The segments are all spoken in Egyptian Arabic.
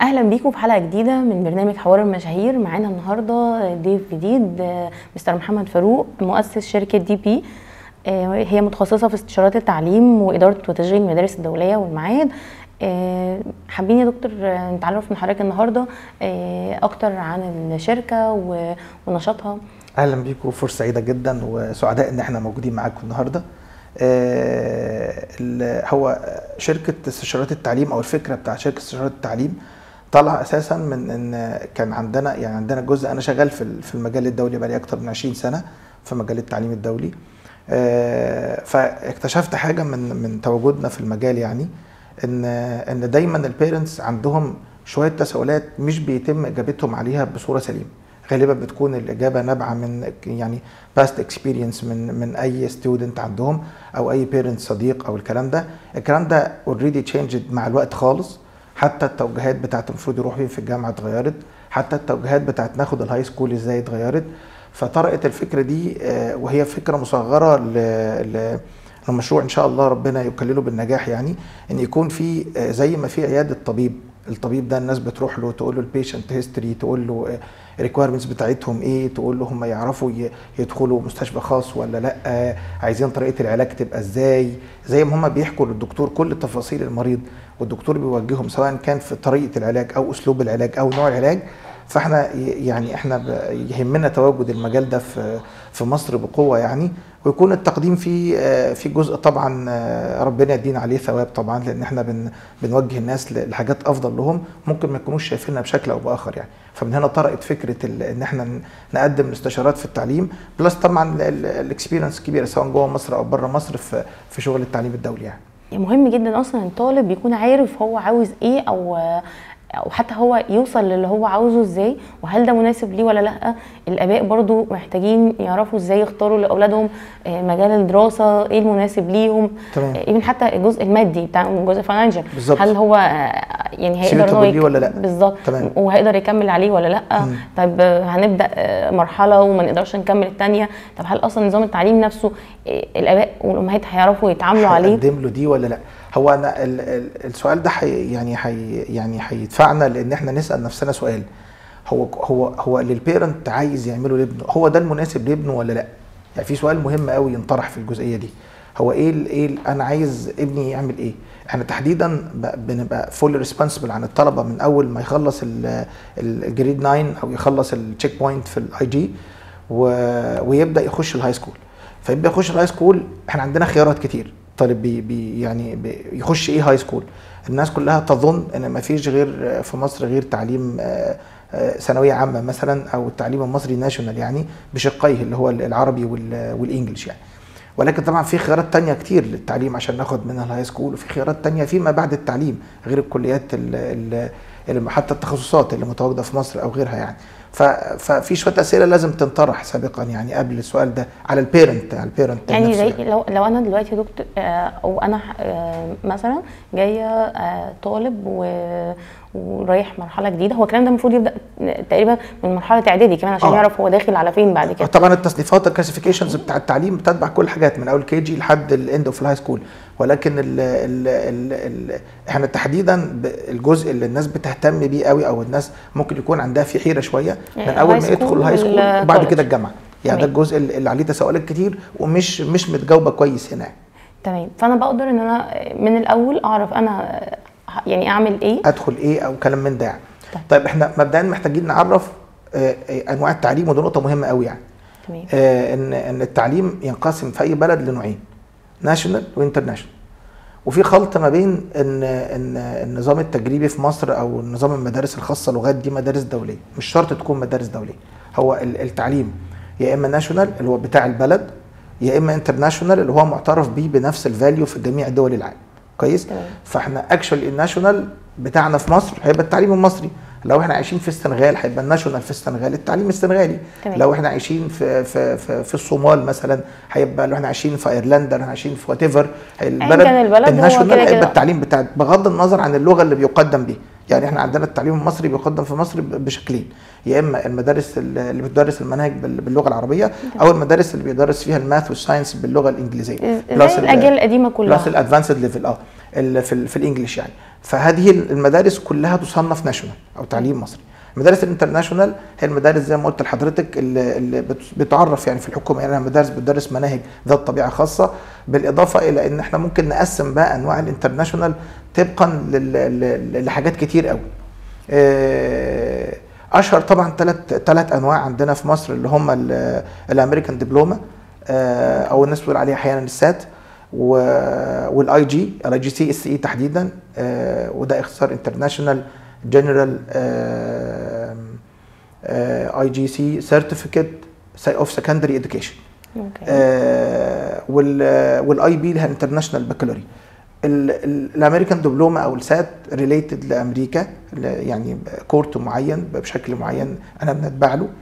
اهلا بيكم في حلقه جديده من برنامج حوار المشاهير معانا النهارده ضيف جديد آه، مستر محمد فاروق مؤسس شركه دي بي آه، هي متخصصه في استشارات التعليم واداره وتشغيل المدارس الدوليه والمعاهد آه، حابين يا دكتور آه، نتعرف من حضرتك النهارده آه، اكتر عن الشركه و- ونشاطها اهلا بيكم فرصه سعيده جدا وسعداء ان احنا موجودين معاكم النهارده آه، ال- هو شركه استشارات التعليم او الفكره بتاع شركه استشارات التعليم طالعه اساسا من ان كان عندنا يعني عندنا جزء انا شغال في ال- في المجال الدولي بقالي اكتر من 20 سنه في مجال التعليم الدولي آه، فاكتشفت حاجه من من تواجدنا في المجال يعني ان ان دايما البيرنتس عندهم شويه تساؤلات مش بيتم اجابتهم عليها بصوره سليمه غالبا بتكون الاجابه نابعه من يعني باست اكسبيرينس من من اي ستودنت عندهم او اي بيرنت صديق او الكلام ده الكلام ده اوريدي تشينجد مع الوقت خالص حتى التوجيهات بتاعت المفروض يروح فين في الجامعه اتغيرت حتى التوجيهات بتاعت ناخد الهاي سكول ازاي اتغيرت فطرقت الفكره دي آه، وهي فكره مصغره ل ل- لمشروع ان شاء الله ربنا يكلله بالنجاح يعني ان يكون في آه، زي ما في عياده طبيب الطبيب ده الناس بتروح له تقول له البيشنت هيستوري تقول له الريكويرمنتس بتاعتهم ايه تقول له هم يعرفوا ي- يدخلوا مستشفى خاص ولا لا آه، عايزين طريقه العلاج تبقى ازاي زي ما هم بيحكوا للدكتور كل تفاصيل المريض والدكتور بيوجههم سواء كان في طريقه العلاج او اسلوب العلاج او نوع العلاج فاحنا ي- يعني احنا ب- يهمنا تواجد المجال ده في في مصر بقوه يعني ويكون التقديم فيه آه، في جزء طبعا آه، ربنا يدينا عليه ثواب طبعا لان احنا بن بنوجه الناس ل- لحاجات افضل لهم ممكن ما يكونوش شايفينها بشكل او باخر يعني فمن هنا طرقت فكره ال- ان احنا ن- نقدم الاستشارات في التعليم بلس طبعا الاكسبيرينس كبيره سواء جوه مصر او بره مصر في في شغل التعليم الدولي يعني مهم جدا اصلا الطالب يكون عارف هو عاوز ايه او او حتى هو يوصل للي هو عاوزه ازاي وهل ده مناسب ليه ولا لا الاباء برضو محتاجين يعرفوا ازاي يختاروا لاولادهم آه، مجال الدراسه ايه المناسب ليهم تمام. ايفن حتى الجزء المادي بتاع الجزء الفاينانشال بالظبط. هل هو آه، يعني هيقدر suitable هو ليه ولا لأ؟ بالظبط تمام. وهيقدر يكمل عليه ولا لا طيب آه، هنبدا آه، مرحله وما نقدرش نكمل الثانيه طب هل اصلا نظام التعليم نفسه آه، الاباء والامهات هيعرفوا يتعاملوا عليه هيقدم له دي ولا لا هو انا ال ال السؤال ده حي يعني حي يعني هيدفعنا لان احنا نسال نفسنا سؤال هو هو هو اللي البيرنت عايز يعمله لابنه هو ده المناسب لابنه ولا لا يعني في سؤال مهم قوي ينطرح في الجزئيه دي هو ايه ال ايه ال انا عايز ابني يعمل ايه احنا تحديدا ب- بنبقى فول ريسبونسبل عن الطلبه من اول ما يخلص ال- الجريد 9 او يخلص التشيك بوينت في الاي جي ويبدا يخش الهاي سكول فيبدا يخش الهاي سكول احنا عندنا خيارات كتير طالب بي بي يعني بي يخش ايه هاي سكول الناس كلها تظن ان ما فيش غير في مصر غير تعليم آه، آه، ثانويه عامه مثلا او التعليم المصري ناشونال يعني بشقيه اللي هو العربي وال- والانجليش يعني ولكن طبعا في خيارات تانية كتير للتعليم عشان ناخد منها الهاي سكول وفي خيارات تانية فيما بعد التعليم غير الكليات ال ال ال- حتى التخصصات اللي متواجده في مصر او غيرها يعني ف- ففي شويه اسئله لازم تنطرح سابقا يعني قبل السؤال ده على البيرنت على البيرنت يعني نفسه زي لو لو انا دلوقتي يا دكتور آه، او انا آه، مثلا جايه آه، طالب و- ورايح مرحله جديده هو الكلام ده المفروض يبدا تقريبا من مرحله اعدادي كمان عشان آه. يعرف هو داخل على فين بعد كده طبعا التصنيفات الكلاسيفيكيشنز بتاع التعليم بتتبع كل الحاجات من اول كي جي لحد الاند اوف الهاي سكول ولكن ال ال ال ال احنا تحديدا ب- الجزء اللي الناس بتهتم بيه قوي او الناس ممكن يكون عندها فيه حيره شويه من يعني اول ما الهاي يدخل سكول الهاي سكول وبعد والكوليدج. كده الجامعه يعني ده تمام. الجزء اللي اللي عليه تساؤلات كتير ومش مش متجاوبه كويس هنا تمام فانا بقدر ان انا من الاول اعرف انا آه، يعني اعمل ايه ادخل ايه او كلام من ده يعني طيب احنا مبدئيا محتاجين نعرف آه، آه، انواع التعليم ودي نقطه مهمه قوي يعني تمام آه، ان ان التعليم ينقسم في اي بلد لنوعين ناشونال وانترناشونال وفي خلط ما بين ان ان النظام التجريبي في مصر او نظام المدارس الخاصه لغات دي مدارس دوليه مش شرط تكون مدارس دوليه هو ال- التعليم يا اما ناشونال اللي هو بتاع البلد يا اما انترناشونال اللي هو معترف بيه بنفس الفاليو في جميع دول العالم كويس تمام. فاحنا اكشولي الناشونال بتاعنا في مصر هيبقى التعليم المصري لو احنا عايشين في السنغال هيبقى الناشونال في السنغال التعليم السنغالي تمام. لو احنا عايشين في في في, في الصومال مثلا هيبقى لو احنا عايشين في ايرلندا لو احنا عايشين في وات ايفر البلد كان البلد هو الناشونال كده كده. هيبقى التعليم بتاع بغض النظر عن اللغه اللي بيقدم بيه يعني احنا عندنا التعليم المصري بيقدم في مصر ب- بشكلين يا اما المدارس اللي بتدرس المناهج بال- باللغه العربيه او المدارس اللي بيدرس فيها الماث والساينس باللغه الانجليزيه زي Plus ال- الاجيال القديمه كلها بلس الادفانسد ليفل اه ال- في ال- في الانجليش يعني فهذه المدارس كلها تصنف ناشونال او تعليم مصري المدارس الانترناشونال هي المدارس زي ما قلت لحضرتك اللي اللي بت- بتعرف يعني في الحكومه يعني مدارس بتدرس مناهج ذات طبيعه خاصه بالاضافه الى ان احنا ممكن نقسم بقى انواع الانترناشونال طبقا لل- لل- لحاجات كتير قوي آه، اشهر طبعا ثلاث ثلاث انواع عندنا في مصر اللي هم ال- الامريكان دبلوما آه، او الناس بتقول عليه احيانا السات والاي جي الاي جي سي اس اي تحديدا آه، وده اختصار انترناشونال جنرال اي جي سي سيرتيفيكت اوف سكندري اديوكيشن اوكي والاي بي اللي هي الانترناشونال بكالوري الامريكان دبلومه او السات ريليتد لامريكا ل- يعني كورت معين بشكل معين انا بنتبع له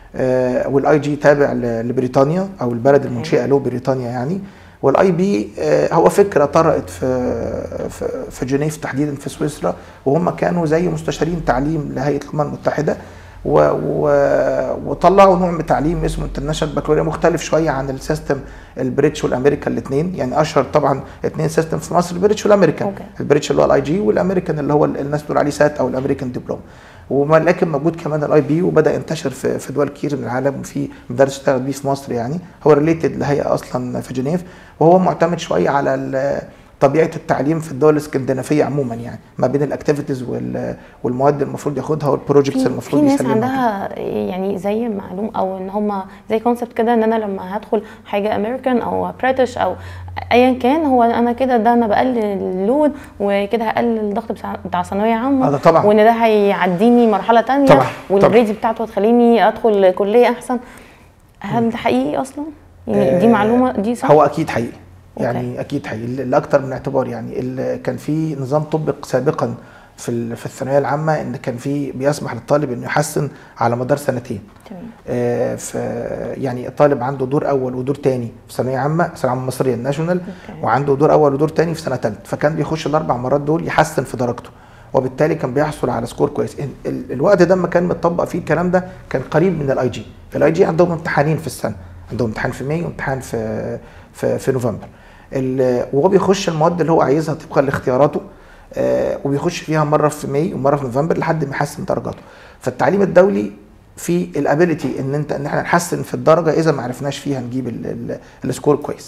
والاي جي تابع ل- لبريطانيا او البلد المنشئه له بريطانيا يعني والاي بي هو فكره طرأت في في في جنيف تحديدا في سويسرا وهم كانوا زي مستشارين تعليم لهيئه الامم المتحده و و وطلعوا نوع من التعليم اسمه انترناشونال بكالوريا مختلف شويه عن السيستم البريتش والامريكان الاثنين يعني اشهر طبعا اثنين سيستم في مصر البريتش والامريكان أوكي. البريتش اللي هو الاي جي والامريكان اللي هو الناس بتقول عليه سات او الامريكان دبلوم ولكن موجود كمان الاي بي وبدا ينتشر في في دول كتير من العالم وفي مدارس اشتغلت بيه في مصر يعني هو ريليتد لهيئه اصلا في جنيف وهو معتمد شويه على ال- طبيعه التعليم في الدول الاسكندنافيه عموما يعني ما بين الاكتيفيتيز وال- والمواد المفروض ياخدها والبروجكتس في, المفروض في ناس يسلمها عندها يعني زي معلوم او ان هم زي كونسبت كده ان انا لما هدخل حاجه امريكان او بريتش او ايا كان هو انا كده ده انا بقلل اللود وكده هقلل الضغط بتاع- بتاع ثانويه عامه هذا طبعا. وان ده هيعديني مرحله تانية طبعا، والجريدز بتاعته هتخليني ادخل كليه احسن هل ده حقيقي اصلا؟ يعني دي آه، معلومه دي صح؟ هو اكيد حقيقي أوكي. يعني اكيد حقيقي لاكثر من اعتبار يعني ال- كان في نظام طبق سابقا في ال- في الثانويه العامه ان كان في بيسمح للطالب انه يحسن على مدار سنتين تمام آه، ف يعني الطالب عنده دور اول ودور تاني في ثانويه عامه ثانويه عامه مصريه الناشونال أوكي. وعنده دور اول ودور تاني في سنه ثالثه فكان بيخش الاربع مرات دول يحسن في درجته وبالتالي كان بيحصل على سكور كويس ال- ال- الوقت ده لما كان متطبق فيه الكلام ده كان قريب من الاي جي الاي جي عندهم امتحانين في السنه عندهم امتحان في مايو وامتحان في في, في نوفمبر ال- وهو بيخش المواد اللي هو عايزها طبقا لاختياراته آه، وبيخش فيها مره في ماي ومره في نوفمبر لحد ما يحسن درجاته فالتعليم الدولي في الابيليتي ان انت ان احنا نحسن في الدرجه اذا ما عرفناش فيها نجيب ال- ال- السكور كويس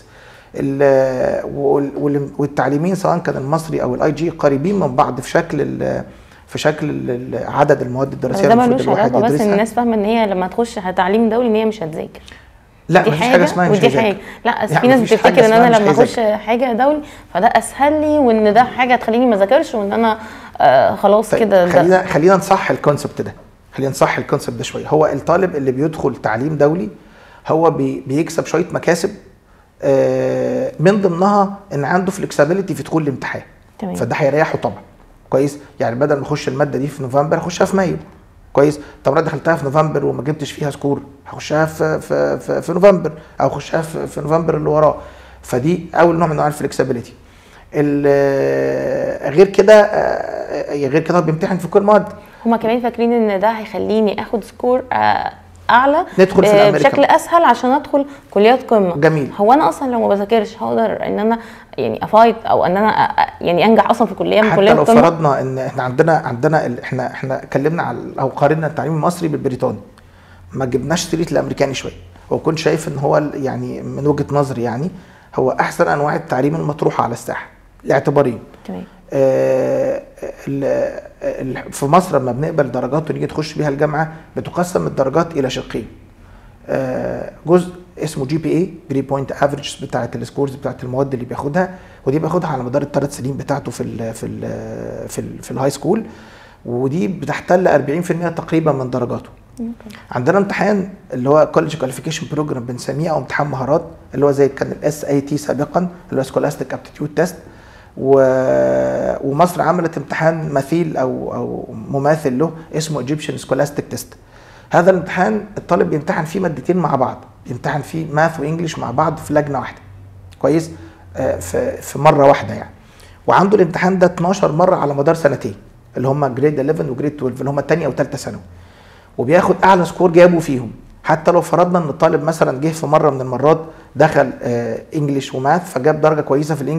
ال- وال- وال- والتعليمين سواء كان المصري او الاي جي قريبين من بعض في شكل ال- في شكل ال- ال- عدد المواد الدراسيه ده المفروض ملوش الواحد علاقه بس ان يدرسها. الناس فاهمه ان هي لما تخش تعليم دولي ان هي مش هتذاكر لا دي مفيش حاجه اسمها مش ودي هيذاكر. حاجه لا أصل لا، في ناس مفيش حاجة بتفتكر ان اسمها انا مش لما اخش هيذاكر. حاجه دولي فده اسهل لي وان ده حاجه تخليني ما اذاكرش وان انا آه خلاص طيب كده ده- خلينا خلينا نصح الكونسبت ده خلينا نصح الكونسبت ده شويه هو الطالب اللي بيدخل تعليم دولي هو بي بيكسب شويه مكاسب آه، من ضمنها ان عنده فلكسبيليتي في دخول الامتحان تمام. فده هيريحه طبعا كويس يعني بدل ما اخش الماده دي في نوفمبر اخشها في مايو كويس طب انا دخلتها في نوفمبر وما جبتش فيها سكور هخشها في في في, في نوفمبر او اخشها في, في نوفمبر اللي وراه فدي اول نوع من انواع الفلكسبيليتي ال- غير كده آه، غير كده هو بيمتحن في كل مواد هما كمان فاكرين ان ده هيخليني اخد سكور آه اعلى ندخل في آه، الأمريكان. بشكل اسهل عشان ادخل كليات قمه جميل. هو انا اصلا لو ما بذاكرش هقدر ان انا يعني افايت او ان انا أ- أ- يعني انجح اصلا في كليه من حتى كليات لو قمه فرضنا ان احنا عندنا عندنا ال- احنا احنا اتكلمنا على او قارنا التعليم المصري بالبريطاني ما جبناش سيره الامريكاني شويه وكنت شايف ان هو ال- يعني من وجهه نظري يعني هو احسن انواع التعليم المطروحه على الساحه لاعتبارين تمام آه، ال- ال- في مصر لما بنقبل درجات ونيجي تخش بيها الجامعه بتقسم الدرجات الى شقين آه، جزء اسمه جي بي اي جري بوينت افريج بتاعه السكورز بتاعه المواد اللي بياخدها ودي بياخدها على مدار الثلاث سنين بتاعته في ال في ال في ال في الهاي سكول ودي بتحتل 40% تقريبا من درجاته عندنا امتحان اللي هو كولج كواليفيكيشن بروجرام بنسميه او امتحان مهارات اللي هو زي كان الاس اي تي سابقا اللي هو سكولاستيك ابتيتيود تيست و... ومصر عملت امتحان مثيل او او مماثل له اسمه ايجيبشن سكولاستيك تيست هذا الامتحان الطالب بيمتحن فيه مادتين مع بعض بيمتحن فيه ماث وانجلش مع بعض في لجنه واحده كويس آه، في في مره واحده يعني وعنده الامتحان ده 12 مره على مدار سنتين اللي هم جريد 11 وجريد 12 اللي هم ثانيه وثالثه ثانوي وبياخد اعلى سكور جابه فيهم حتى لو فرضنا ان الطالب مثلا جه في مره من المرات دخل آه، انجليش وماث فجاب درجه كويسه في الانجليش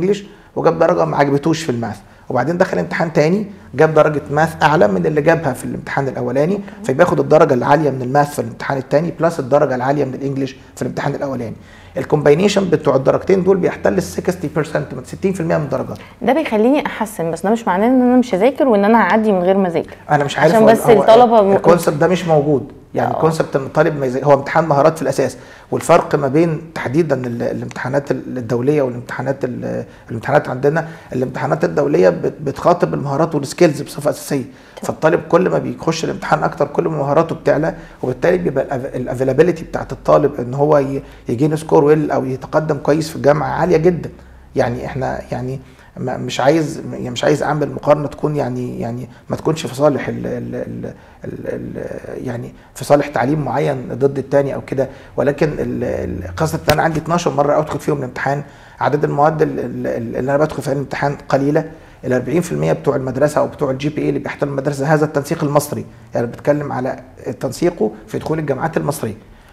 وجاب درجه ما عجبتوش في الماث وبعدين دخل امتحان تاني جاب درجه ماث اعلى من اللي جابها في الامتحان الاولاني فبياخد الدرجه العاليه من الماث في الامتحان التاني بلس الدرجه العاليه من الانجليش في الامتحان الاولاني الكومباينيشن بتوع الدرجتين دول بيحتل ال 60% من 60% من الدرجات ده بيخليني احسن بس ده مش معناه ان انا مش هذاكر وان انا هعدي من غير ما اذاكر انا مش عارف عشان هو- بس هو الطلبة م- الكونسبت ده مش موجود يعني آه. الكونسبت ان الطالب ما يزي... هو امتحان مهارات في الاساس والفرق ما بين تحديدا ال- الامتحانات ال- الدوليه والامتحانات ال- الامتحانات عندنا الامتحانات الدوليه بت- بتخاطب المهارات والسكيلز بصفه اساسيه فالطالب كل ما بيخش الامتحان اكتر كل ما مهاراته بتعلى وبالتالي بيبقى الافيلابيلتي بتاعت الطالب ان هو ي- يجين سكور ويل او يتقدم كويس في الجامعه عاليه جدا يعني احنا يعني ما- مش عايز يعني مش عايز اعمل مقارنه تكون يعني يعني ما تكونش في صالح ال ال ال ال ال يعني في صالح تعليم معين ضد الثاني او كده ولكن ال- ال- قصه ان انا عندي 12 مره ادخل فيهم الامتحان عدد المواد ال- ال- ال- اللي انا بدخل فيها الامتحان قليله ال 40% بتوع المدرسه او بتوع الجي بي اي اللي بيحتل المدرسه هذا التنسيق المصري يعني بتكلم على تنسيقه في دخول الجامعات المصريه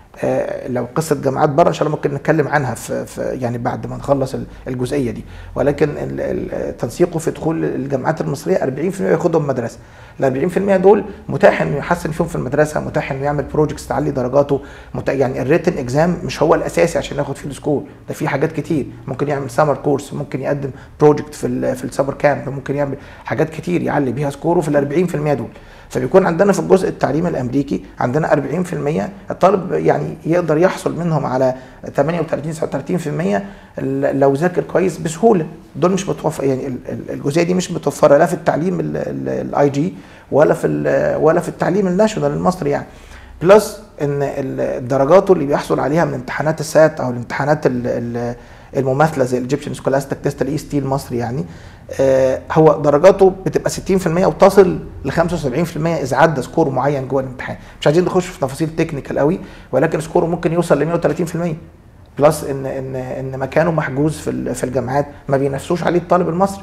آه، لو قصه جامعات بره ان شاء الله ممكن نتكلم عنها في, في يعني بعد ما نخلص ال- الجزئيه دي ولكن ال- ال- تنسيقه في دخول الجامعات المصريه 40% ياخدهم مدرسه ال 40% دول متاح انه يحسن فيهم في المدرسه متاح انه يعمل بروجكتس تعلي درجاته متاح يعني الريتن اكزام مش هو الاساسي عشان ياخد فيه السكور ده في حاجات كتير ممكن يعمل سمر كورس ممكن يقدم بروجكت في ال في السمر كامب ممكن يعمل حاجات كتير يعلي بيها سكوره في ال 40% دول فبيكون عندنا في الجزء التعليمي الامريكي عندنا 40% الطالب يعني يقدر يحصل منهم على 38 39% ال- لو ذاكر كويس بسهوله دول مش متوفر يعني ال- ال- الجزئيه دي مش متوفره لا في التعليم الاي جي ولا في ال- ولا في التعليم الناشونال المصري يعني بلس ان ال- الدرجات اللي بيحصل عليها من امتحانات السات او الامتحانات ال- ال- المماثله زي الايجيبشن سكولاستيك تيست الاي اس تي المصري يعني آه، هو درجاته بتبقى 60% وتصل ل 75% اذا عدى سكور معين جوه الامتحان مش عايزين نخش في تفاصيل تكنيكال قوي ولكن سكوره ممكن يوصل ل 130% بلس ان ان ان مكانه محجوز في ال- في الجامعات ما بينافسوش عليه الطالب المصري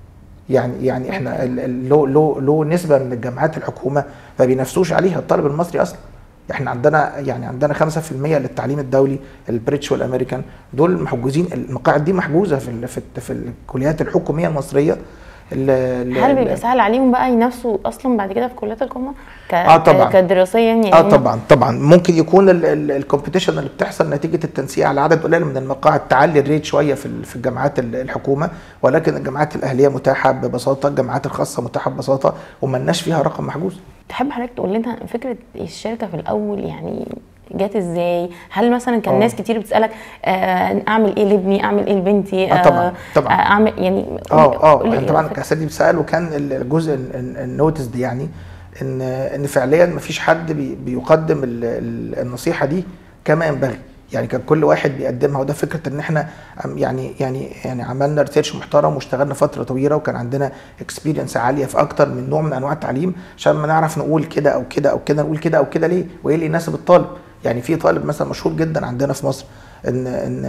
يعني يعني احنا ال- ال- له له له نسبه من الجامعات الحكومه ما بينافسوش عليها الطالب المصري اصلا احنا عندنا يعني عندنا 5% للتعليم الدولي البريتش والامريكان دول محجوزين المقاعد دي محجوزه في ال- في, ال- في الكليات الحكوميه المصريه ال- ال- هل ال- بيبقى سهل عليهم بقى ينافسوا اصلا بعد كده في كليات القمه ك... آه طبعاً. كدراسيا يعني اه طبعا طبعا ممكن يكون الكومبيتيشن اللي بتحصل نتيجه التنسيق على عدد قليل من المقاعد تعلي الريت شويه في ال- في الجامعات ال- الحكومه ولكن الجامعات الاهليه متاحه ببساطه الجامعات الخاصه متاحه ببساطه وملناش فيها رقم محجوز تحب حضرتك تقول لنا فكره الشركه في الاول يعني جت ازاي؟ هل مثلا كان آه. ناس كتير بتسالك آه اعمل ايه لابني؟ اعمل ايه لبنتي؟ آه طبعاً، طبعاً. آه اعمل يعني اه اه قولي يعني إيه طبعا الفكرة؟ كاساتي بيسال وكان الجزء النوتس دي يعني ان ان فعليا ما فيش حد بي بيقدم ال- ال- النصيحه دي كما ينبغي يعني كان كل واحد بيقدمها وده فكره ان احنا عم- يعني يعني يعني عملنا ريسيرش محترم واشتغلنا فتره طويله وكان عندنا اكسبيرينس عاليه في اكتر من نوع من انواع التعليم عشان ما نعرف نقول كده او كده او كده نقول كده او كده ليه وايه اللي يناسب الطالب يعني في طالب مثلا مشهور جدا عندنا في مصر ان ان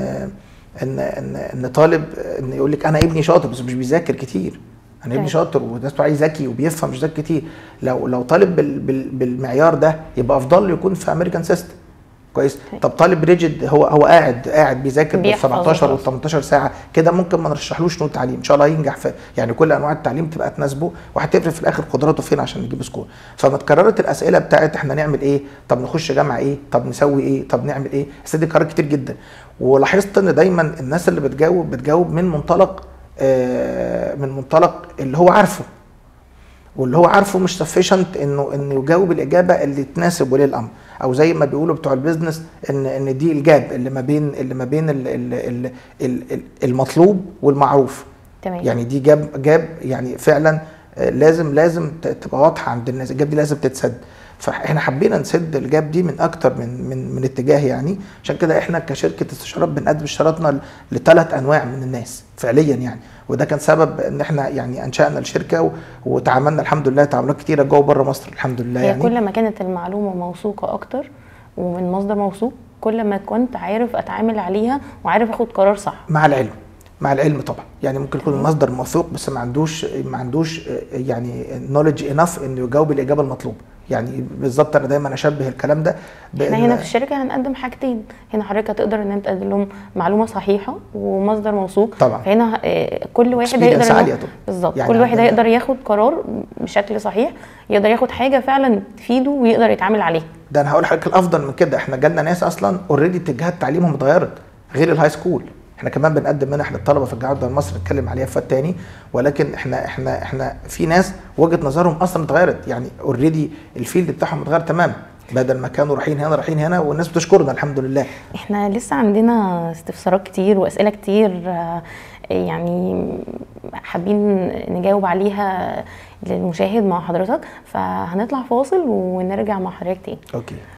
ان ان, إن طالب ان يقول لك انا ابني شاطر بس مش بيذاكر كتير انا ابني طيب. شاطر والناس بتوع عليه ذكي وبيفهم مش ذكي كتير لو لو طالب بال بال بالمعيار ده يبقى افضل له يكون في امريكان سيستم كويس طيب. طب طالب ريجيد هو هو قاعد قاعد بيذاكر بال بيحفظ 17 وال وخلاص. 18 ساعه كده ممكن ما نرشحلوش نوع تعليم ان شاء الله ينجح في يعني كل انواع التعليم تبقى تناسبه وهتفرق في الاخر قدراته فين عشان يجيب سكور فما اتكررت الاسئله بتاعت احنا نعمل ايه طب نخش جامعه ايه طب نسوي ايه طب نعمل ايه الاسئله دي قرارات كتير جدا ولاحظت ان دايما الناس اللي بتجاوب بتجاوب من منطلق آه، من منطلق اللي هو عارفه واللي هو عارفه مش سفيشنت انه انه يجاوب الاجابه اللي تناسب ولي الامر او زي ما بيقولوا بتوع البيزنس ان ان دي الجاب اللي ما بين اللي ما بين ال- ال- ال- ال- ال- المطلوب والمعروف تمام يعني دي جاب جاب يعني فعلا آه، لازم لازم ت- تبقى واضحه عند الناس الجاب دي لازم تتسد فاحنا حبينا نسد الجاب دي من اكتر من من من اتجاه يعني عشان كده احنا كشركه استشارات بنقدم اشتراطنا لثلاث انواع من الناس فعليا يعني وده كان سبب ان احنا يعني انشانا الشركه و- وتعاملنا الحمد لله تعاملات كتيره جوه وبره مصر الحمد لله هي يعني كل ما كانت المعلومه موثوقه اكتر ومن مصدر موثوق كل ما كنت عارف اتعامل عليها وعارف اخد قرار صح مع العلم مع العلم طبعا يعني ممكن يكون المصدر موثوق بس ما عندوش ما عندوش آه، يعني نولج انف انه يجاوب الاجابه المطلوبه يعني بالظبط انا دايما اشبه الكلام ده احنا بإن- هنا في الشركه هنقدم حاجتين هنا حضرتك هتقدر ان انت تقدم لهم معلومه صحيحه ومصدر موثوق طبعا. فهنا آه، كل واحد Experience هيقدر عالية ياخد- طبعا. بالظبط يعني كل واحد عندنا- هيقدر ياخد قرار بشكل صحيح يقدر ياخد حاجه فعلا تفيده ويقدر يتعامل عليها ده انا هقول لحضرتك الافضل من كده احنا جالنا ناس اصلا اوريدي اتجاهات تعليمهم اتغيرت غير الهاي سكول احنا كمان بنقدم منح للطلبه في الجامعه المصري نتكلم عليها في فات تاني ولكن احنا احنا احنا في ناس وجهه نظرهم اصلا اتغيرت يعني اوريدي الفيلد بتاعهم اتغير تماما بدل ما كانوا رايحين هنا رايحين هنا والناس بتشكرنا الحمد لله احنا لسه عندنا استفسارات كتير واسئله كتير آه، يعني حابين نجاوب عليها للمشاهد مع حضرتك فهنطلع فاصل ونرجع مع حضرتك تاني اوكي